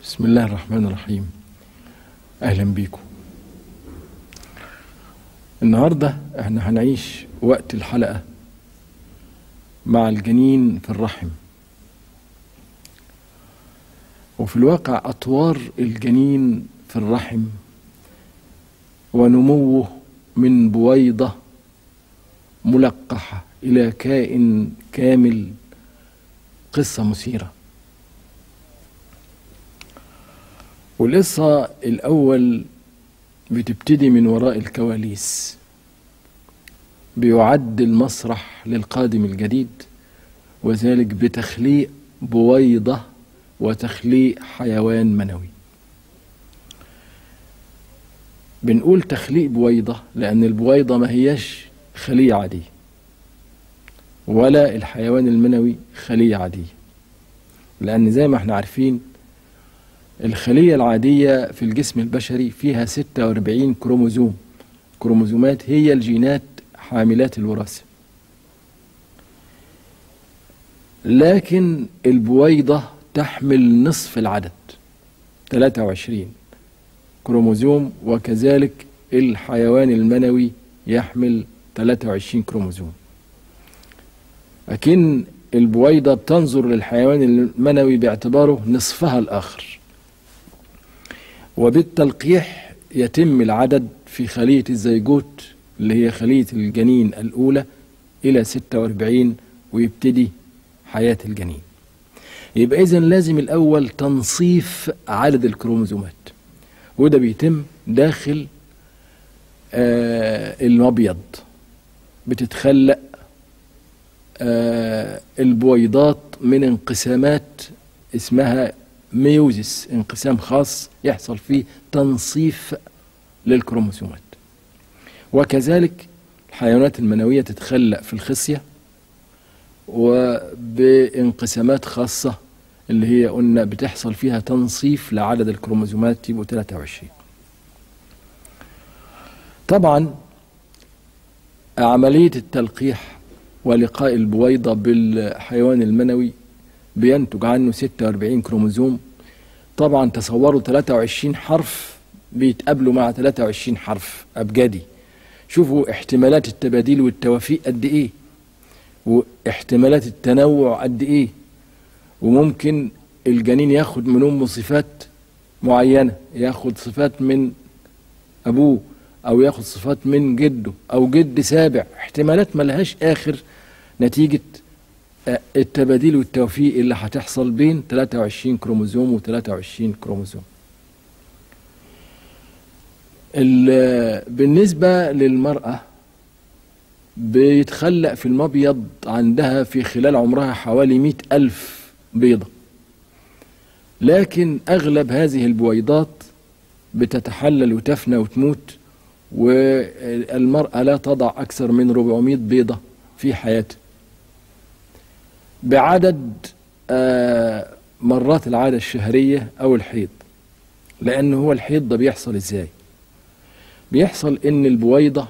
بسم الله الرحمن الرحيم اهلا بيكم النهارده احنا هنعيش وقت الحلقه مع الجنين في الرحم وفي الواقع اطوار الجنين في الرحم ونموه من بويضه ملقحه الى كائن كامل قصه مثيره والقصة الأول بتبتدي من وراء الكواليس بيعد المسرح للقادم الجديد وذلك بتخليق بويضة وتخليق حيوان منوي بنقول تخليق بويضة لأن البويضة ما هيش خلية عادية ولا الحيوان المنوي خلية عادية لأن زي ما احنا عارفين الخلية العادية في الجسم البشري فيها 46 كروموزوم كروموزومات هي الجينات حاملات الوراثة لكن البويضة تحمل نصف العدد 23 كروموزوم وكذلك الحيوان المنوي يحمل 23 كروموزوم لكن البويضة بتنظر للحيوان المنوي باعتباره نصفها الآخر وبالتلقيح يتم العدد في خلية الزيجوت اللي هي خلية الجنين الأولى إلى 46 ويبتدي حياة الجنين يبقى إذن لازم الأول تنصيف عدد الكروموزومات وده بيتم داخل آه المبيض بتتخلق آه البويضات من انقسامات اسمها ميوزيس انقسام خاص يحصل فيه تنصيف للكروموسومات وكذلك الحيوانات المنوية تتخلق في الخصية وبانقسامات خاصة اللي هي قلنا بتحصل فيها تنصيف لعدد الكروموسومات يبقوا 23 طبعا عملية التلقيح ولقاء البويضة بالحيوان المنوي بينتج عنه 46 كروموزوم طبعا تصوروا 23 حرف بيتقابلوا مع 23 حرف أبجدي شوفوا احتمالات التباديل والتوافيق قد ايه واحتمالات التنوع قد ايه وممكن الجنين ياخد من امه صفات معينه ياخد صفات من ابوه او ياخد صفات من جده او جد سابع احتمالات ملهاش اخر نتيجه التباديل والتوفيق اللي هتحصل بين 23 كروموزوم و 23 كروموزوم بالنسبة للمرأة بيتخلق في المبيض عندها في خلال عمرها حوالي مئة ألف بيضة لكن أغلب هذه البويضات بتتحلل وتفنى وتموت والمرأة لا تضع أكثر من 400 بيضة في حياتها بعدد مرات العادة الشهرية أو الحيض لأن هو الحيض ده بيحصل إزاي بيحصل إن البويضة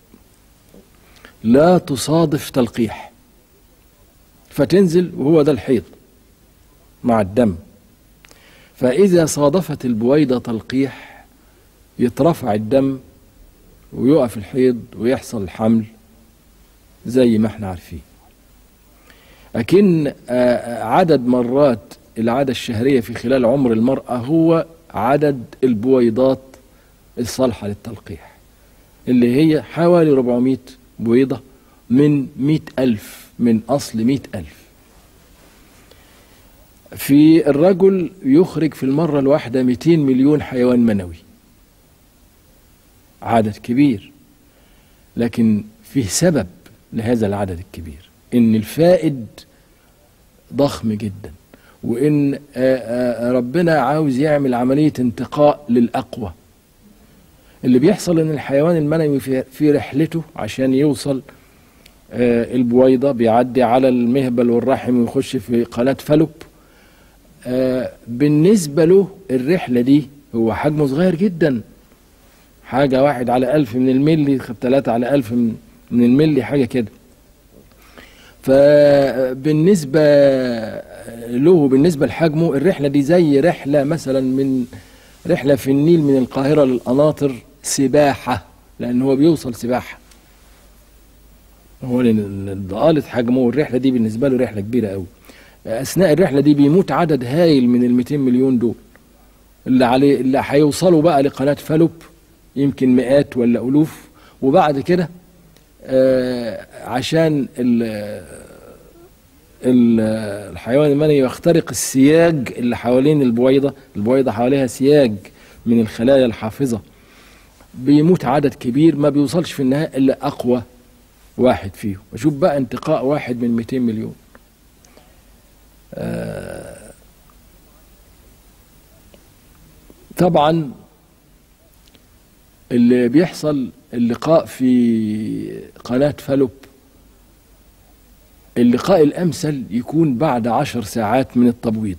لا تصادف تلقيح فتنزل وهو ده الحيض مع الدم فإذا صادفت البويضة تلقيح يترفع الدم ويقف الحيض ويحصل الحمل زي ما احنا عارفين لكن عدد مرات العادة الشهرية في خلال عمر المرأة هو عدد البويضات الصالحة للتلقيح اللي هي حوالي 400 بويضة من 100 ألف من أصل 100 ألف في الرجل يخرج في المرة الواحدة 200 مليون حيوان منوي عدد كبير لكن فيه سبب لهذا العدد الكبير ان الفائد ضخم جدا وان ربنا عاوز يعمل عمليه انتقاء للاقوى اللي بيحصل ان الحيوان المنوي في رحلته عشان يوصل البويضه بيعدي على المهبل والرحم ويخش في قناه فالوب بالنسبه له الرحله دي هو حجمه صغير جدا حاجه واحد على ألف من الملي ثلاثة على ألف من الملي حاجه كده فبالنسبة له بالنسبة لحجمه الرحلة دي زي رحلة مثلا من رحلة في النيل من القاهرة للقناطر سباحة لأن هو بيوصل سباحة هو لأن ضآلة حجمه والرحلة دي بالنسبة له رحلة كبيرة قوي أثناء الرحلة دي بيموت عدد هايل من ال 200 مليون دول اللي عليه اللي هيوصلوا بقى لقناة فالوب يمكن مئات ولا ألوف وبعد كده آه عشان ال ال الحيوان المنوي يخترق السياج اللي حوالين البويضة البويضة حواليها سياج من الخلايا الحافظة بيموت عدد كبير ما بيوصلش في النهاية إلا أقوى واحد فيهم وشوف بقى انتقاء واحد من 200 مليون آه طبعا اللي بيحصل اللقاء في قناة فالوب اللقاء الأمثل يكون بعد عشر ساعات من التبويض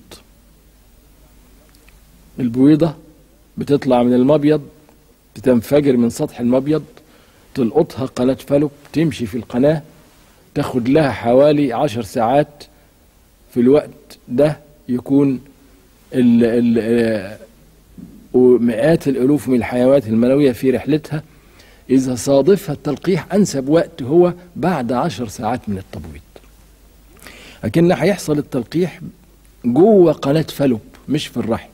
البويضة بتطلع من المبيض بتنفجر من سطح المبيض تلقطها قناة فالوب تمشي في القناة تاخد لها حوالي عشر ساعات في الوقت ده يكون ال ال ومئات الألوف من الحيوانات المنوية في رحلتها إذا صادفها التلقيح أنسب وقت هو بعد عشر ساعات من التبويض لكن هيحصل التلقيح جوه قناة فالوب مش في الرحم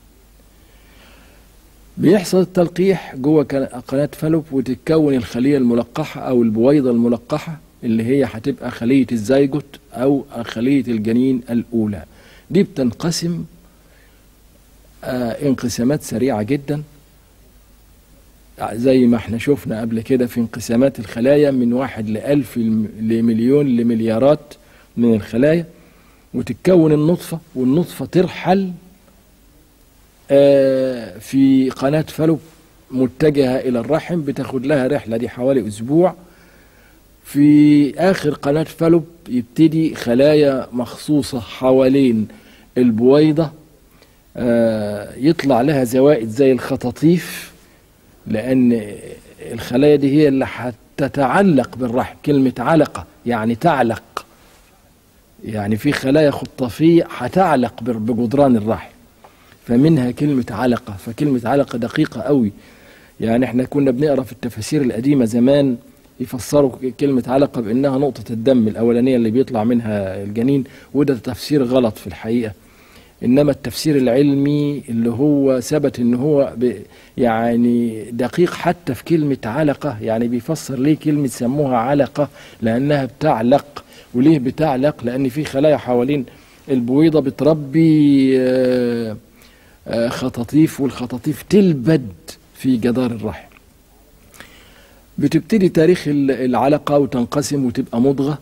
بيحصل التلقيح جوه قناة فالوب وتتكون الخلية الملقحة أو البويضة الملقحة اللي هي هتبقى خلية الزيجوت أو خلية الجنين الأولى دي بتنقسم آه انقسامات سريعة جدا زي ما احنا شفنا قبل كده في انقسامات الخلايا من واحد لألف لمليون لمليارات من الخلايا وتتكون النطفة والنطفة ترحل آه في قناة فالوب متجهة إلى الرحم بتاخد لها رحلة دي حوالي أسبوع في آخر قناة فالوب يبتدي خلايا مخصوصة حوالين البويضة آه يطلع لها زوائد زي الخطاطيف لأن الخلايا دي هي اللي هتتعلق بالرحم كلمة علقة يعني تعلق يعني في خلايا خطافية هتعلق بجدران الرحم فمنها كلمة علقة فكلمة علقة دقيقة قوي يعني احنا كنا بنقرا في التفاسير القديمة زمان يفسروا كلمة علقة بأنها نقطة الدم الأولانية اللي بيطلع منها الجنين وده تفسير غلط في الحقيقة إنما التفسير العلمي اللي هو ثبت إن هو يعني دقيق حتى في كلمة علقة يعني بيفسر ليه كلمة سموها علقة لأنها بتعلق وليه بتعلق لأن في خلايا حوالين البويضة بتربي خطاطيف والخطاطيف تلبد في جدار الرحم بتبتدي تاريخ العلقة وتنقسم وتبقى مضغة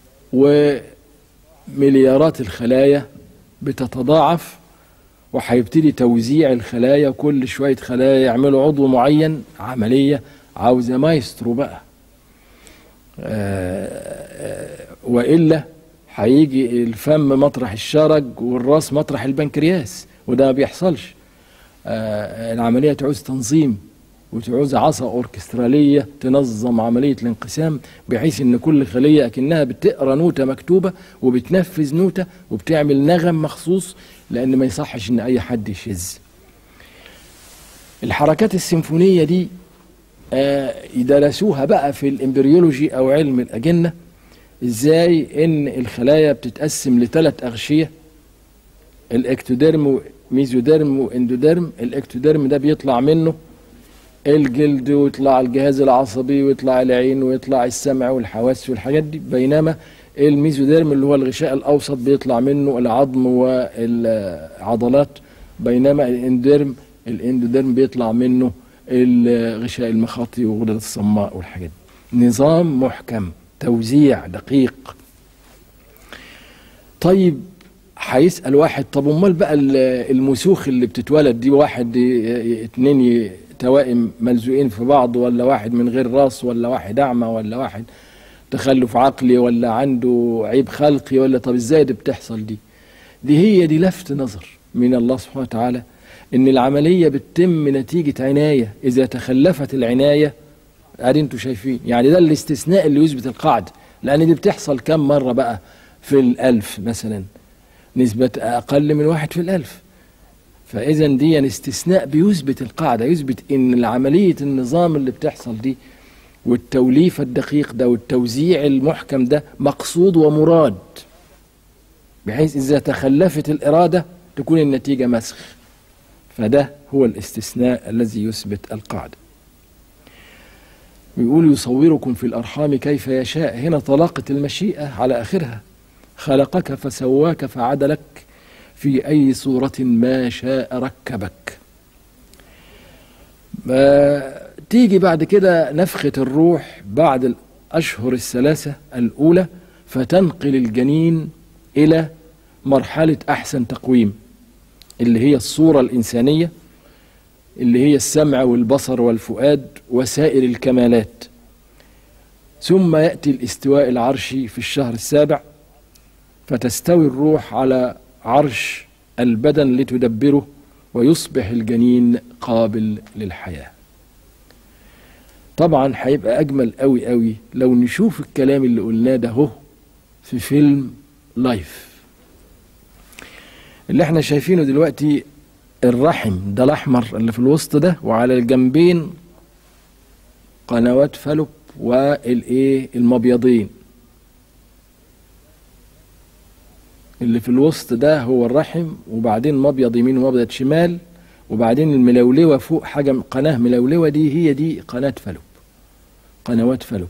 ومليارات الخلايا بتتضاعف وهيبتدي توزيع الخلايا كل شوية خلايا يعملوا عضو معين عملية عاوزة مايسترو بقى وإلا هيجي الفم مطرح الشرج والراس مطرح البنكرياس وده ما بيحصلش العملية تعوز تنظيم وتعوز عصا أوركسترالية تنظم عملية الانقسام بحيث إن كل خلية أكنها بتقرأ نوتة مكتوبة وبتنفذ نوتة وبتعمل نغم مخصوص لأن ما يصحش إن أي حد يشذ الحركات السيمفونية دي آه يدرسوها بقى في الامبريولوجي أو علم الأجنة إزاي إن الخلايا بتتقسم لثلاث أغشية الاكتوديرم وميزوديرم واندوديرم الاكتوديرم ده بيطلع منه الجلد ويطلع الجهاز العصبي ويطلع العين ويطلع السمع والحواس والحاجات دي بينما الميزوديرم اللي هو الغشاء الاوسط بيطلع منه العظم والعضلات بينما الاندوديرم الاندوديرم بيطلع منه الغشاء المخاطي وغدد الصماء والحاجات دي نظام محكم توزيع دقيق طيب هيسأل واحد طب امال بقى المسوخ اللي بتتولد دي واحد اتنين توائم ملزوقين في بعض ولا واحد من غير راس ولا واحد اعمى ولا واحد تخلف عقلي ولا عنده عيب خلقي ولا طب ازاي دي بتحصل دي دي هي دي لفت نظر من الله سبحانه وتعالى ان العمليه بتتم نتيجه عنايه اذا تخلفت العنايه ادي انتوا شايفين يعني ده الاستثناء اللي يثبت القاعده لان دي بتحصل كم مره بقى في الالف مثلا نسبة أقل من واحد في الألف فإذا دي استثناء بيثبت القاعدة يثبت إن العملية النظام اللي بتحصل دي والتوليف الدقيق ده والتوزيع المحكم ده مقصود ومراد بحيث إذا تخلفت الإرادة تكون النتيجة مسخ فده هو الاستثناء الذي يثبت القاعدة ويقول يصوركم في الأرحام كيف يشاء هنا طلاقة المشيئة على آخرها خلقك فسواك فعدلك في أي صورة ما شاء ركبك ما تيجي بعد كده نفخة الروح بعد الأشهر الثلاثة الأولى فتنقل الجنين إلى مرحلة أحسن تقويم اللي هي الصورة الإنسانية اللي هي السمع والبصر والفؤاد وسائر الكمالات ثم يأتي الاستواء العرشي في الشهر السابع فتستوي الروح على عرش البدن لتدبره ويصبح الجنين قابل للحياة طبعا هيبقى أجمل قوي قوي لو نشوف الكلام اللي قلناه ده هو في فيلم لايف اللي احنا شايفينه دلوقتي الرحم ده الأحمر اللي في الوسط ده وعلى الجنبين قنوات فلوب والايه المبيضين اللي في الوسط ده هو الرحم وبعدين مبيض يمين ومبيض شمال وبعدين الملولوه فوق حاجه قناه ملولوه دي هي دي قناه فلوب قنوات فلوب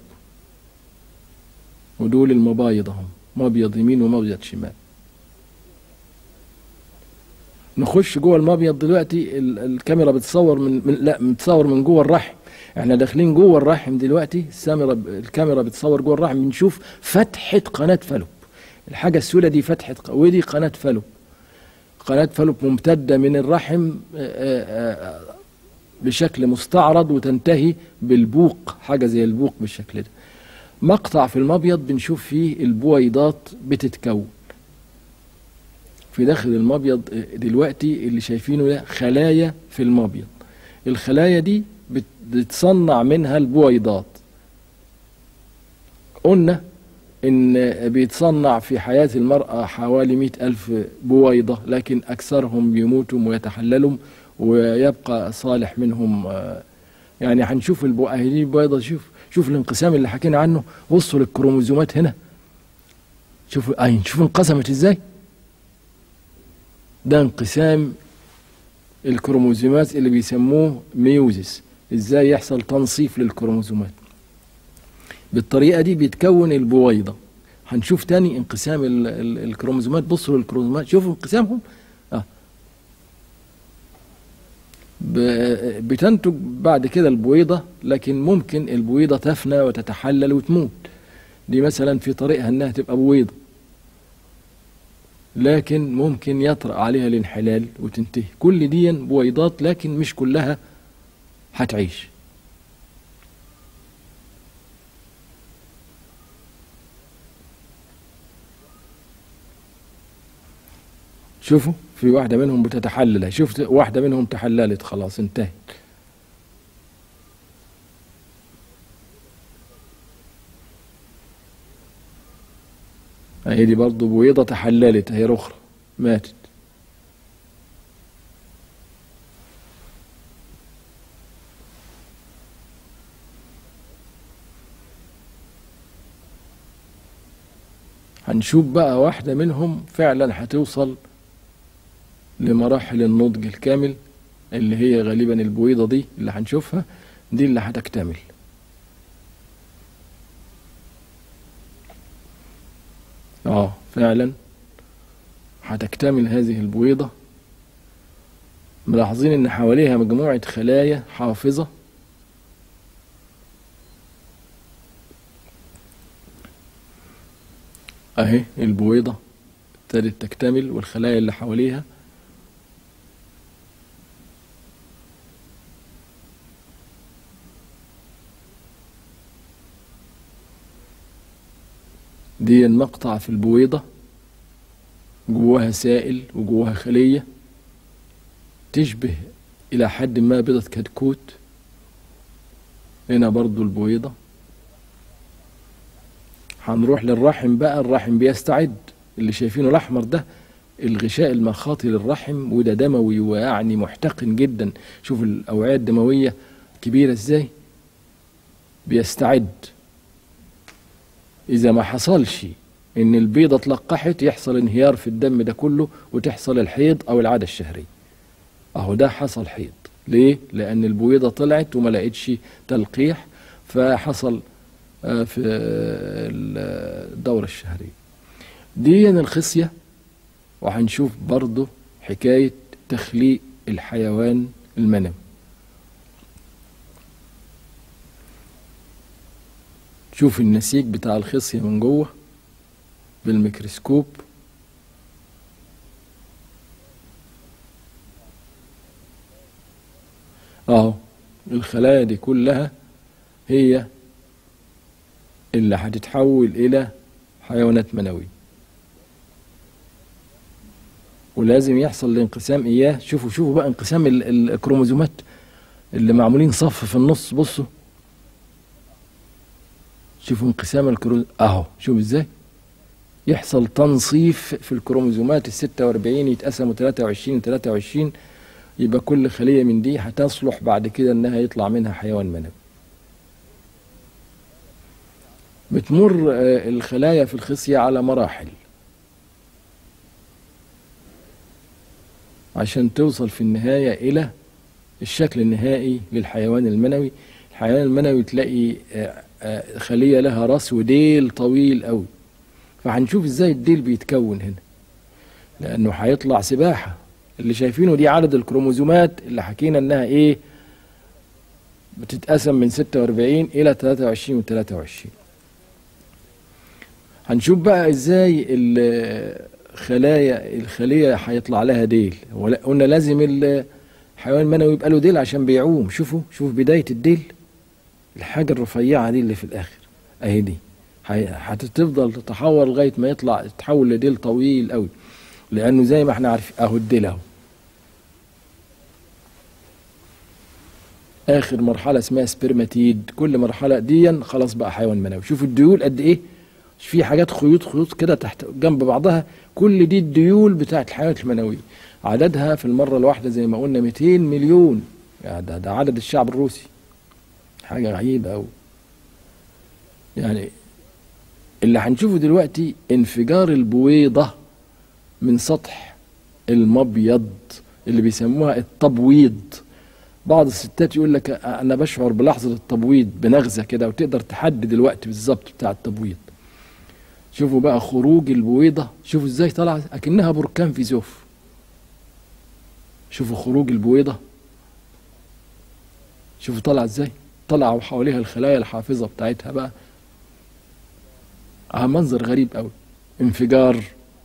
ودول المبايض اهم مبيض يمين ومبيض شمال نخش جوه المبيض دلوقتي ال- الكاميرا بتصور من, من لا بتصور من جوه الرحم احنا داخلين جوه الرحم دلوقتي السامرة ب- الكاميرا بتصور جوه الرحم بنشوف فتحة قناة فلوب الحاجة السوداء دي فتحة ق- ودي قناة فلوب قناة فلوب ممتدة من الرحم آه، آه، آه، بشكل مستعرض وتنتهي بالبوق حاجة زي البوق بالشكل ده مقطع في المبيض بنشوف فيه البويضات بتتكون في داخل المبيض دلوقتي اللي شايفينه ده خلايا في المبيض الخلايا دي بت- بتصنع منها البويضات قلنا إن بيتصنع في حياة المرأة حوالي مئة ألف بويضة لكن أكثرهم بيموتوا ويتحللوا ويبقى صالح منهم آه، يعني هنشوف البو- أهي دي البويضة شوف شوف الانقسام اللي حكينا عنه بصوا للكروموزومات هنا شوفوا أي شوفوا انقسمت ازاي ده انقسام الكروموزومات اللي بيسموه ميوزيس ازاي يحصل تنصيف للكروموزومات بالطريقه دي بيتكون البويضه هنشوف تاني انقسام ال- ال- الكروموزومات بصوا للكروموزومات شوفوا انقسامهم اه ب- بتنتج بعد كده البويضه لكن ممكن البويضه تفنى وتتحلل وتموت دي مثلا في طريقها انها تبقى بويضه لكن ممكن يطرأ عليها الانحلال وتنتهي كل دي بويضات لكن مش كلها هتعيش شوفوا في واحدة منهم بتتحلل شفت واحدة منهم تحللت خلاص انتهت هي دي برضه بويضة تحللت هي أخرى ماتت هنشوف بقى واحدة منهم فعلا هتوصل لمراحل النضج الكامل اللي هي غالبا البويضة دي اللي هنشوفها دي اللي هتكتمل اه فعلا هتكتمل هذه البويضة ملاحظين ان حواليها مجموعة خلايا حافظة اهي البويضة ابتدت تكتمل والخلايا اللي حواليها دي المقطع في البويضة جواها سائل وجواها خلية تشبه إلى حد ما بيضة كتكوت هنا برضو البويضة هنروح للرحم بقى الرحم بيستعد اللي شايفينه الأحمر ده الغشاء المخاطي للرحم وده دموي ويعني محتقن جدا شوف الأوعية الدموية كبيرة ازاي بيستعد إذا ما حصلش إن البيضة اتلقحت يحصل انهيار في الدم ده كله وتحصل الحيض أو العادة الشهرية أهو ده حصل حيض ليه؟ لأن البويضة طلعت وما لقيتش تلقيح فحصل آه، في الدورة الشهرية دي الخصية وهنشوف برضه حكاية تخليق الحيوان المنوي شوف النسيج بتاع الخصية من جوه بالميكروسكوب اهو الخلايا دي كلها هي اللي هتتحول الى حيوانات منوية ولازم يحصل الانقسام اياه شوفوا شوفوا بقى انقسام ال- الكروموزومات اللي معمولين صف في النص بصوا شوفوا انقسام الكروموزوم اهو شوف ازاي يحصل تنصيف في الكروموزومات ال 46 يتقسموا 23 23 يبقى كل خلية من دي هتصلح بعد كده انها يطلع منها حيوان منوي بتمر آه، الخلايا في الخصية على مراحل عشان توصل في النهاية إلى الشكل النهائي للحيوان المنوي الحيوان المنوي تلاقي آه، آه، خلية لها راس وديل طويل قوي فهنشوف ازاي الديل بيتكون هنا لأنه هيطلع سباحة اللي شايفينه دي عدد الكروموزومات اللي حكينا انها ايه بتتقسم من 46 الى 23 و 23 هنشوف بقى ازاي الخلايا الخليه هيطلع لها ديل ولا- قلنا لازم الحيوان المنوي يبقى له ديل عشان بيعوم شوفوا شوف بدايه الديل الحاجه الرفيعه دي اللي في الاخر اهي دي هي- هتفضل تتحور لغايه ما يطلع تتحول لديل طويل قوي لانه زي ما احنا عارفين اهو الديل اهو اخر مرحله اسمها سبرماتيد كل مرحله دي خلاص بقى حيوان منوي شوفوا الديول قد ايه في حاجات خيوط خيوط كده تحت جنب بعضها كل دي الديول بتاعت الحيوانات المنويه عددها في المره الواحده زي ما قلنا 200 مليون يعني ده, ده عدد الشعب الروسي حاجه عجيبه قوي يعني اللي هنشوفه دلوقتي انفجار البويضه من سطح المبيض اللي بيسموها التبويض بعض الستات يقول لك انا بشعر بلحظه التبويض بنغزه كده وتقدر تحدد الوقت بالظبط بتاع التبويض شوفوا بقى خروج البويضه شوفوا ازاي طالعه اكنها بركان في زوف شوفوا خروج البويضه شوفوا طالعه ازاي طالعه وحواليها الخلايا الحافظه بتاعتها بقى آه منظر غريب قوي انفجار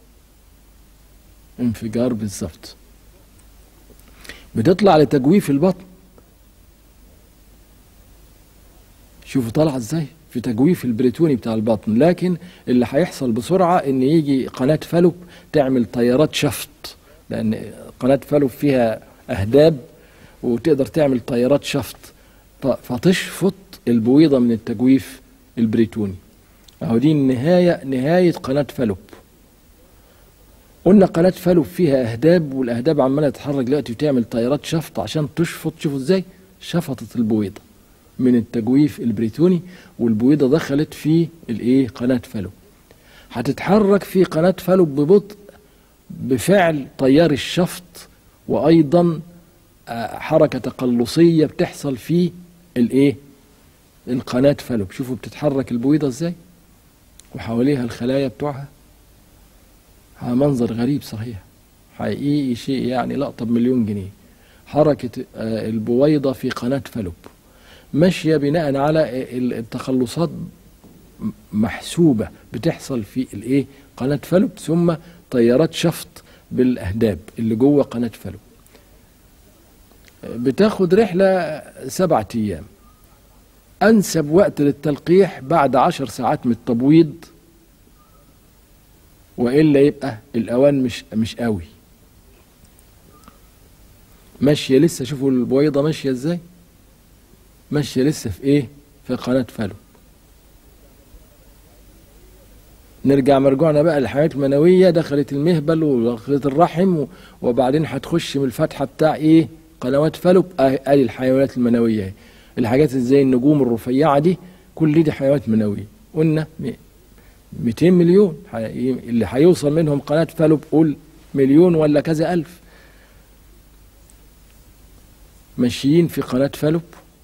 انفجار بالظبط بتطلع لتجويف البطن شوفوا طالعه ازاي في تجويف البريتوني بتاع البطن لكن اللي هيحصل بسرعه ان يجي قناه فالوب تعمل طيارات شفط لان قناه فالوب فيها اهداب وتقدر تعمل طيارات شفط ف- فتشفط البويضه من التجويف البريتوني اهو دي النهايه نهايه قناه فالوب قلنا قناة فالوب فيها أهداب والأهداب عمالة تتحرك دلوقتي وتعمل طيارات شفط عشان تشفط شوفوا ازاي شفطت البويضة من التجويف البريتوني والبويضة دخلت في الايه قناة فالوب هتتحرك في قناة فالوب ببطء بفعل تيار الشفط وأيضا آه، حركة تقلصية بتحصل في الايه القناة فالوب شوفوا بتتحرك البويضة ازاي وحواليها الخلايا بتوعها ها منظر غريب صحيح حقيقي شيء يعني لقطة بمليون جنيه حركة آه، البويضة في قناة فالوب ماشية بناء على ال- التخلصات م- محسوبة بتحصل في الايه قناة فالوب ثم طيارات شفط بالأهداب اللي جوه قناة فالوب بتاخد رحلة سبعة أيام أنسب وقت للتلقيح بعد عشر ساعات من التبويض والا يبقى الاوان مش مش قوي ماشيه لسه شوفوا البويضه ماشيه ازاي ماشيه لسه في ايه في قناه فالو نرجع مرجوعنا بقى للحيوانات المنوية دخلت المهبل ودخلت الرحم و- وبعدين هتخش من الفتحة بتاع ايه قنوات فالوب ادي آه الحيوانات المنوية اهي. الحاجات اللي زي النجوم الرفيعة دي كل دي حيوانات منوية قلنا م- 200 مليون ح- اللي هيوصل منهم قناة فالوب قول مليون ولا كذا ألف ماشيين في قناة فالوب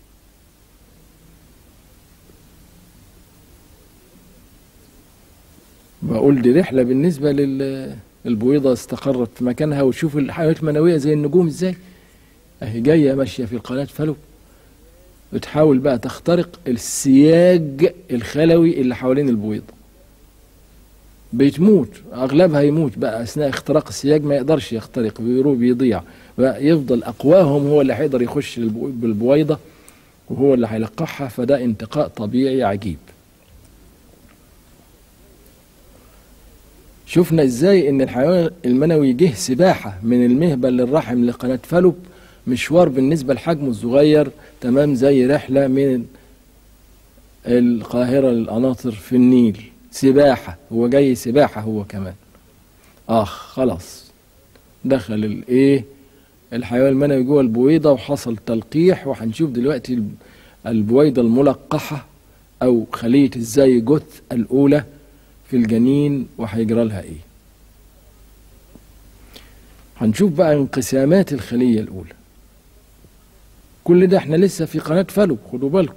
بقول دي رحلة بالنسبة لل البويضة استقرت في مكانها وشوف الحيوانات المنوية زي النجوم ازاي اهي جاية ماشية في القناة فالوب بتحاول بقى تخترق السياج الخلوي اللي حوالين البويضة بتموت اغلبها يموت بقى اثناء اختراق السياج ما يقدرش يخترق بيروح بيضيع بقى يفضل اقواهم هو اللي هيقدر يخش البو- بالبويضة وهو اللي هيلقحها فده انتقاء طبيعي عجيب شفنا ازاي ان الحيوان المنوي جه سباحة من المهبل للرحم لقناة فالوب مشوار بالنسبة لحجمه الصغير تمام زي رحلة من القاهرة للقناطر في النيل سباحة هو جاي سباحة هو كمان اخ خلاص دخل الايه الحيوان المنوي جوه البويضة وحصل تلقيح وهنشوف دلوقتي الب- البويضة الملقحة او خلية الزيجوت الاولى في الجنين وهيجرى لها ايه هنشوف بقى انقسامات الخلية الأولى كل ده احنا لسه في قناة فالوب خدوا بالكم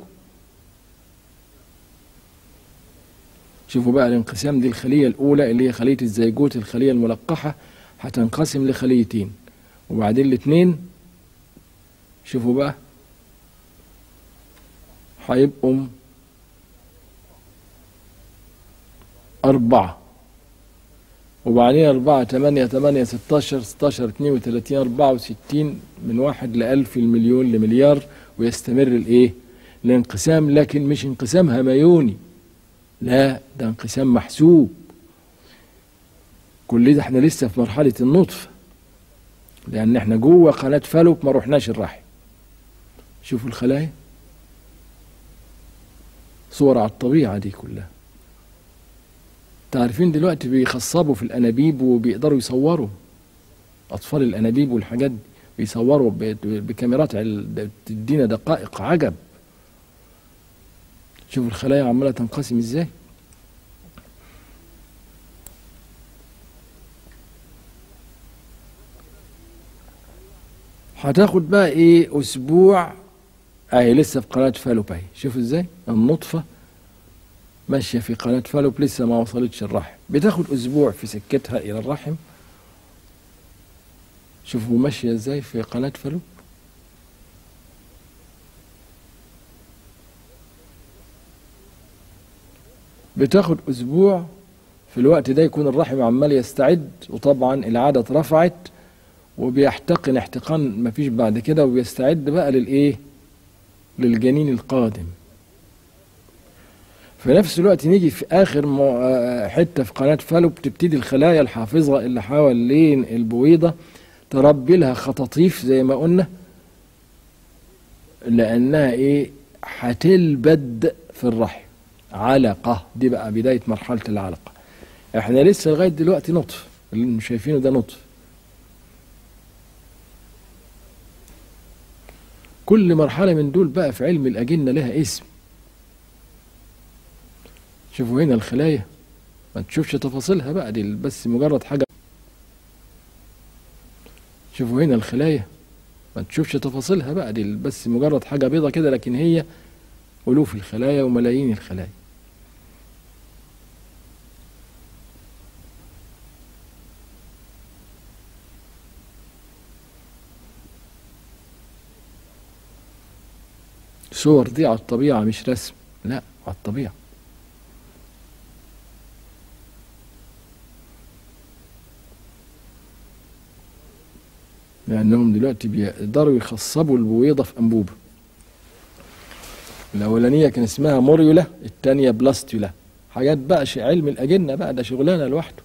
شوفوا بقى الانقسام دي الخلية الأولى اللي هي خلية الزيجوت الخلية الملقحة هتنقسم لخليتين وبعدين الاتنين شوفوا بقى هيبقوا أربعة وبعدين أربعة تمانية تمانية ستاشر ستاشر اتنين وتلاتين أربعة وستين من واحد لألف المليون لمليار ويستمر الإيه؟ الانقسام لكن مش انقسام هميوني لا ده انقسام محسوب كل ده احنا لسه في مرحلة النطفة لأن احنا جوه قناة فالوب ما رحناش الرحم شوفوا الخلايا صور على الطبيعة دي كلها تعرفين دلوقتي بيخصبوا في الانابيب وبيقدروا يصوروا اطفال الانابيب والحاجات دي بيصوروا ب- بكاميرات عل- بتدينا دقائق عجب شوفوا الخلايا عماله تنقسم ازاي هتاخد بقى ايه اسبوع اهي لسه في قناه فالوب اهي شوفوا ازاي النطفه ماشيه في قناه فالوب لسه ما وصلتش الرحم بتاخد اسبوع في سكتها الى الرحم شوفوا ماشيه ازاي في قناه فالوب بتاخد اسبوع في الوقت ده يكون الرحم عمال يستعد وطبعا العاده اترفعت وبيحتقن احتقان مفيش بعد كده وبيستعد بقى للايه للجنين القادم في نفس الوقت نيجي في اخر مو- آه، حته في قناه فالوب تبتدي الخلايا الحافظه اللي حوالين البويضه تربي لها خطاطيف زي ما قلنا لانها ايه هتلبد في الرحم علقه دي بقى بدايه مرحله العلقه احنا لسه لغايه دلوقتي نطف اللي شايفينه ده نطف كل مرحله من دول بقى في علم الاجنه لها اسم شوفوا هنا الخلايا ما تشوفش تفاصيلها بقى دي بس مجرد حاجة شوفوا هنا الخلايا ما تشوفش تفاصيلها بقى دي بس مجرد حاجة بيضة كده لكن هي ألوف الخلايا وملايين الخلايا صور دي على الطبيعة مش رسم لا على الطبيعة لأنهم دلوقتي بيقدروا يخصبوا البويضة في أنبوبة الأولانية كان اسمها موريولا التانية بلاستيولا حاجات بقى شيء علم الأجنة بقى ده شغلانة لوحده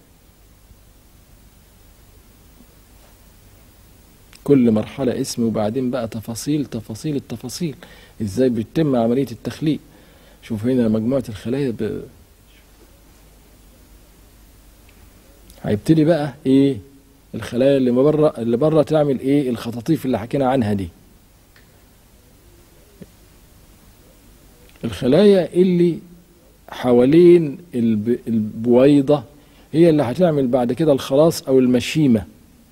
كل مرحلة اسم وبعدين بقى تفاصيل تفاصيل التفاصيل ازاي بيتم عملية التخليق شوف هنا مجموعة الخلايا ب... هيبتدي بقى ايه الخلايا اللي بره اللي بره تعمل ايه الخطاطيف اللي حكينا عنها دي الخلايا اللي حوالين الب- البويضة هي اللي هتعمل بعد كده الخلاص او المشيمة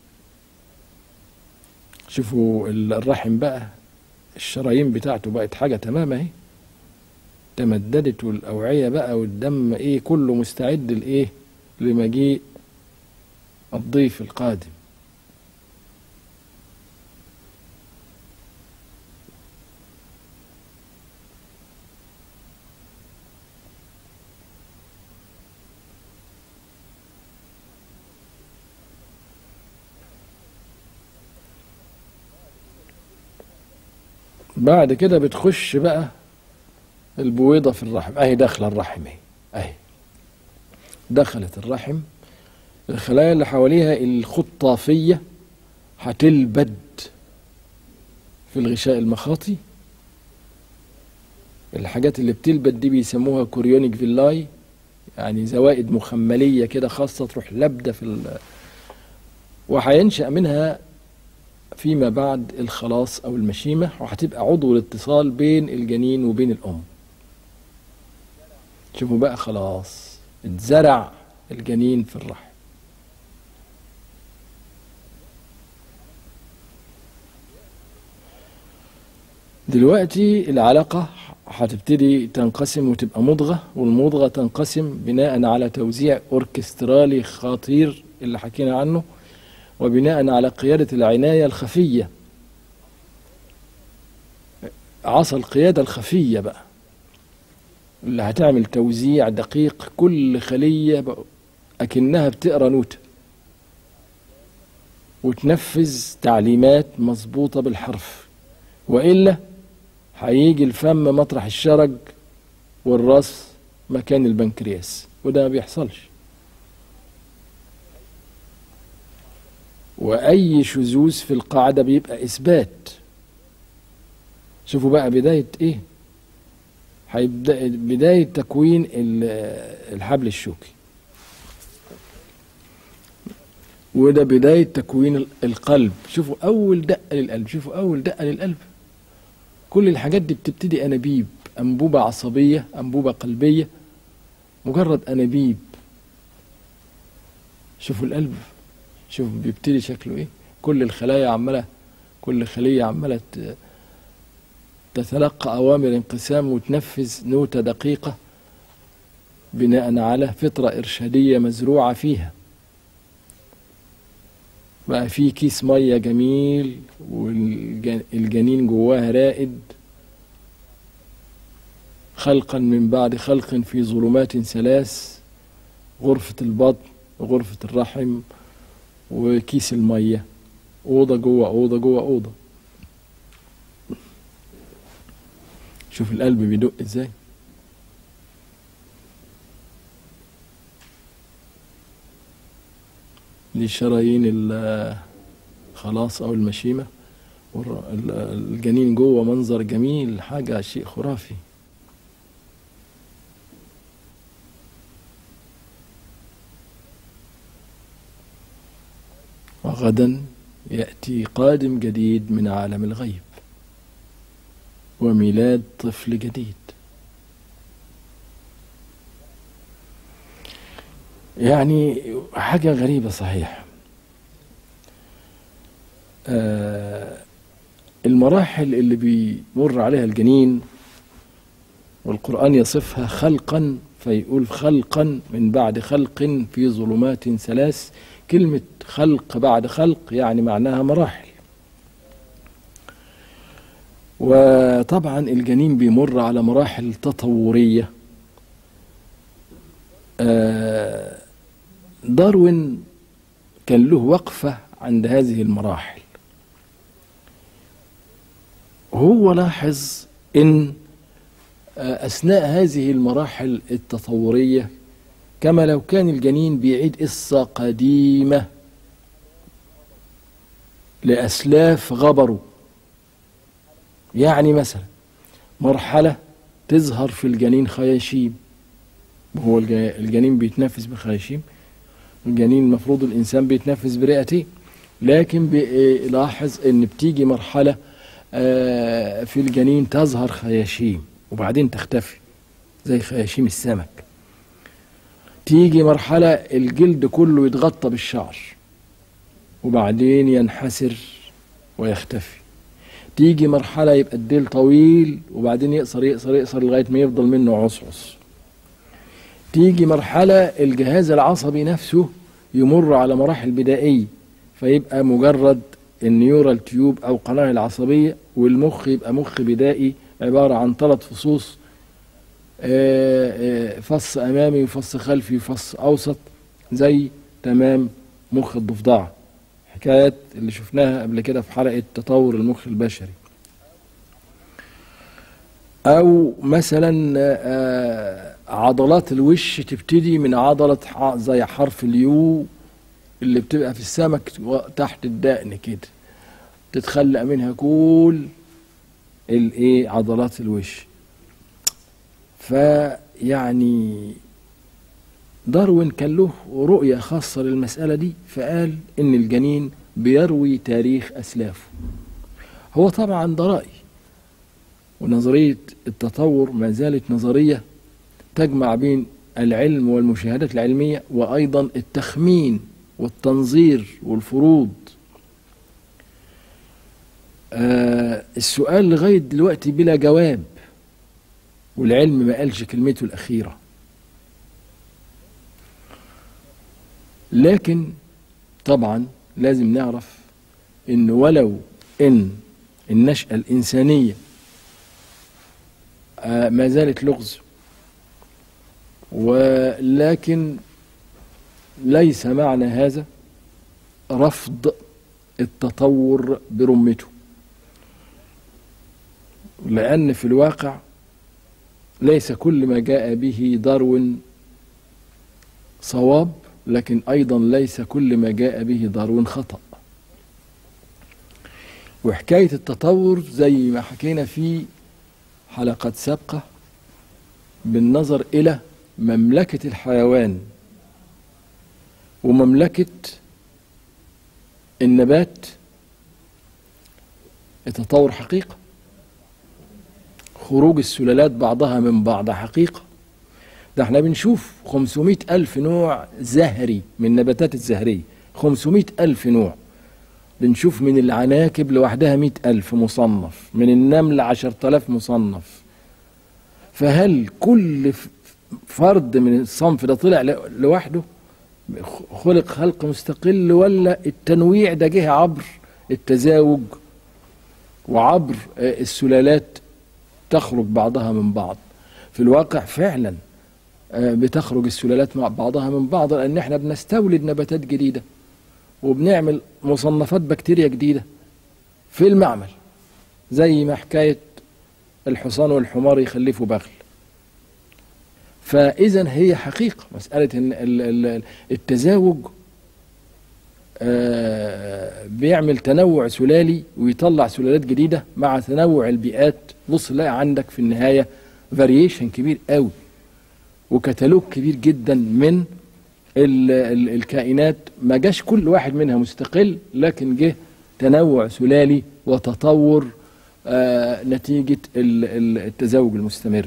شوفوا ال- الرحم بقى الشرايين بتاعته بقت حاجة تمام اهي تمددت والأوعية بقى والدم ايه كله مستعد لايه لمجيء الضيف القادم بعد كده بتخش بقى البويضة في الرحم اهي داخلة الرحم اهي اهي دخلت الرحم الخلايا اللي حواليها الخطافية هتلبد في الغشاء المخاطي الحاجات اللي بتلبد دي بيسموها كوريونيك فيلاي يعني زوائد مخملية كده خاصة تروح لابدة في ال... وهينشأ منها فيما بعد الخلاص أو المشيمة وهتبقى عضو الاتصال بين الجنين وبين الأم شوفوا بقى خلاص اتزرع الجنين في الرحم دلوقتي العلاقة هتبتدي تنقسم وتبقى مضغة والمضغة تنقسم بناء على توزيع أوركسترالي خطير اللي حكينا عنه وبناء على قيادة العناية الخفية عصا القيادة الخفية بقى اللي هتعمل توزيع دقيق كل خلية بقى أكنها بتقرا نوتة وتنفذ تعليمات مظبوطة بالحرف وإلا هيجي الفم مطرح الشرج والراس مكان البنكرياس وده ما بيحصلش وأي شذوذ في القاعدة بيبقى إثبات شوفوا بقى بداية إيه هيبدأ بداية تكوين ال- الحبل الشوكي وده بداية تكوين ال- القلب شوفوا أول دقة للقلب شوفوا أول دقة للقلب كل الحاجات دي بتبتدي أنابيب أنبوبة عصبية أنبوبة قلبية مجرد أنابيب شوفوا القلب شوف بيبتدي شكله ايه كل الخلايا عماله كل خليه عماله ت- تتلقى اوامر انقسام وتنفذ نوتة دقيقة بناء على فطرة إرشادية مزروعة فيها بقى في كيس مية جميل والجنين جواه رائد خلقا من بعد خلق في ظلمات ثلاث غرفة البطن غرفة الرحم وكيس المية أوضة جوه أوضة جوه أوضة شوف القلب بيدق ازاي دي شرايين ال- خلاص أو المشيمة والر- ال- الجنين جوه منظر جميل حاجة شيء خرافي وغدا يأتي قادم جديد من عالم الغيب وميلاد طفل جديد يعني حاجة غريبة صحيح آه المراحل اللي بيمر عليها الجنين والقرآن يصفها خلقا فيقول خلقا من بعد خلق في ظلمات ثلاث كلمة خلق بعد خلق يعني معناها مراحل وطبعا الجنين بيمر على مراحل تطورية آه، داروين كان له وقفة عند هذه المراحل هو لاحظ ان آه، اثناء هذه المراحل التطوريه كما لو كان الجنين بيعيد قصه قديمه لاسلاف غبروا يعني مثلا مرحله تظهر في الجنين خياشيم وهو الج- الجنين بيتنفس بخياشيم الجنين المفروض الإنسان بيتنفس برئتين لكن بيلاحظ إن بتيجي مرحلة آه، في الجنين تظهر خياشيم وبعدين تختفي زي خياشيم السمك تيجي مرحلة الجلد كله يتغطى بالشعر وبعدين ينحسر ويختفي تيجي مرحلة يبقى الديل طويل وبعدين يقصر يقصر يقصر لغاية ما يفضل منه عصعص تيجي مرحلة الجهاز العصبي نفسه يمر على مراحل بدائية فيبقى مجرد النيورال تيوب أو قناة العصبية والمخ يبقى مخ بدائي عبارة عن ثلاث فصوص آه، آه، فص أمامي وفص خلفي وفص أوسط زي تمام مخ الضفدعة حكايات اللي شفناها قبل كده في حلقة تطور المخ البشري أو مثلا آه، عضلات الوش تبتدي من عضلة ح- زي حرف اليو اللي بتبقى في السمك تحت الدقن كده تتخلق منها كل الايه عضلات الوش فيعني داروين كان له رؤية خاصة للمسألة دي فقال إن الجنين بيروي تاريخ أسلافه هو طبعا ده رأي ونظرية التطور ما زالت نظرية تجمع بين العلم والمشاهدات العلمية وأيضا التخمين والتنظير والفروض آه السؤال لغاية دلوقتي بلا جواب والعلم ما قالش كلمته الأخيرة لكن طبعا لازم نعرف ان ولو ان النشأة الإنسانية آه، ما زالت لغز ولكن ليس معنى هذا رفض التطور برمته لأن في الواقع ليس كل ما جاء به داروين صواب لكن أيضا ليس كل ما جاء به داروين خطأ وحكاية التطور زي ما حكينا في حلقات سابقة بالنظر إلى مملكة الحيوان ومملكة النبات التطور حقيقة خروج السلالات بعضها من بعض حقيقة ده احنا بنشوف 500 ألف نوع زهري من النباتات الزهرية 500 ألف نوع بنشوف من العناكب لوحدها 100 ألف مصنف من النمل 10000 مصنف فهل كل ف- فرد من الصنف ده طلع ل- لوحده خلق خلق مستقل ولا التنويع ده جه عبر التزاوج وعبر آه، السلالات تخرج بعضها من بعض في الواقع فعلا آه، بتخرج السلالات مع بعضها من بعض لان احنا بنستولد نباتات جديده وبنعمل مصنفات بكتيريا جديده في المعمل زي ما حكايه الحصان والحمار يخلفوا بغل فاذا هي حقيقه مساله ان ال- ال- التزاوج آه، بيعمل تنوع سلالي ويطلع سلالات جديده مع تنوع البيئات بص تلاقي عندك في النهايه فاريشن كبير قوي وكتالوج كبير جدا من ال ال الكائنات ما جاش كل واحد منها مستقل لكن جه تنوع سلالي وتطور آه نتيجة ال- ال- التزاوج المستمر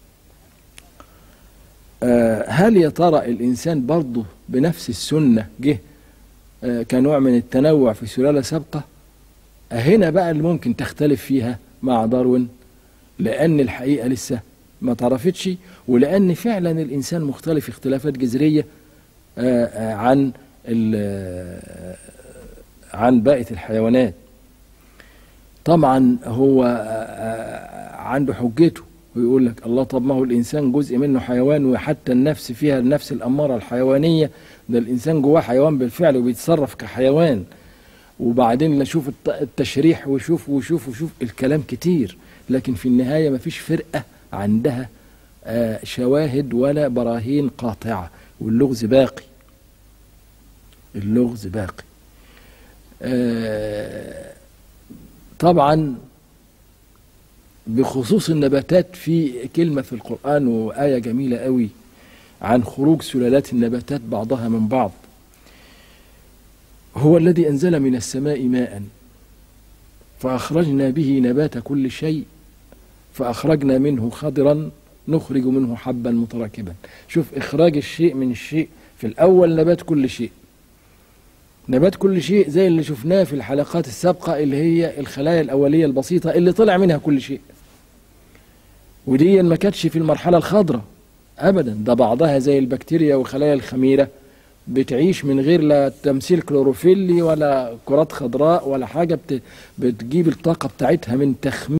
آه هل يا ترى الإنسان برضه بنفس السنة جه آه كنوع من التنوع في سلالة سابقة هنا بقى اللي ممكن تختلف فيها مع داروين لأن الحقيقة لسه ما تعرفتش ولأن فعلا الإنسان مختلف اختلافات جذرية آه، آه، عن ال- آه، عن بقية الحيوانات طبعا هو آه، آه، عنده حجته ويقول لك الله طب ما هو الإنسان جزء منه حيوان وحتى النفس فيها النفس الأمارة الحيوانية ده الإنسان جواه حيوان بالفعل وبيتصرف كحيوان وبعدين نشوف الت- التشريح وشوف وشوف وشوف الكلام كتير لكن في النهاية ما فيش فرقة عندها آه، شواهد ولا براهين قاطعة واللغز باقي اللغز باقي آه، طبعا بخصوص النباتات في كلمة في القرآن وآية جميلة قوي عن خروج سلالات النباتات بعضها من بعض هو الذي أنزل من السماء ماء فأخرجنا به نبات كل شيء فأخرجنا منه خضرا نخرج منه حبا متراكبا شوف إخراج الشيء من الشيء في الأول نبات كل شيء نبات كل شيء زي اللي شفناه في الحلقات السابقة اللي هي الخلايا الأولية البسيطة اللي طلع منها كل شيء ودي ما كانتش في المرحلة الخضراء أبدا ده بعضها زي البكتيريا والخلايا الخميرة بتعيش من غير لا تمثيل كلوروفيلي ولا كرات خضراء ولا حاجة بت... بتجيب الطاقة بتاعتها من تخمير